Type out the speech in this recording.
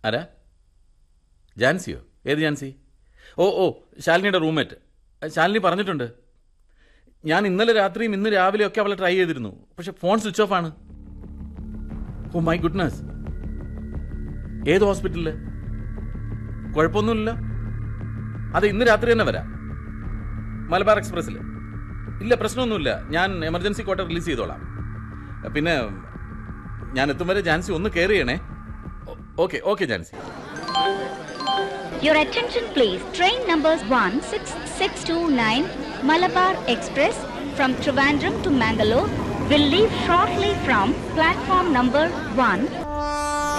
ആരാ ജാൻസിയോ ഏത് ജാൻസി ഓ ഓ ശാലിനിയുടെ റൂംമേറ്റ് ശാലിനി പറഞ്ഞിട്ടുണ്ട് ഞാൻ ഇന്നലെ രാത്രിയും ഇന്ന് രാവിലെയും ഒക്കെ അവളെ ട്രൈ ചെയ്തിരുന്നു പക്ഷെ ഫോൺ സ്വിച്ച് ഓഫ് ആണ് ഓ മൈ ഗുഡ്നസ് ഏത് ഹോസ്പിറ്റലില് കുഴപ്പമൊന്നുമില്ല അത് ഇന്ന് രാത്രി തന്നെ വരാം മലബാർ എക്സ്പ്രസ്സിൽ ഇല്ല പ്രശ്നമൊന്നുമില്ല ഞാൻ എമർജൻസി കോട്ട റിലീസ് ചെയ്തോളാം പിന്നെ ഞാൻ എത്തും വരെ ജാൻസി ഒന്ന് കെയർ ചെയ്യണേ okay okay Jancy Your attention please. Train numbers 16629 Malabar Express from Trivandrum to Mangalore will leave shortly from platform number 1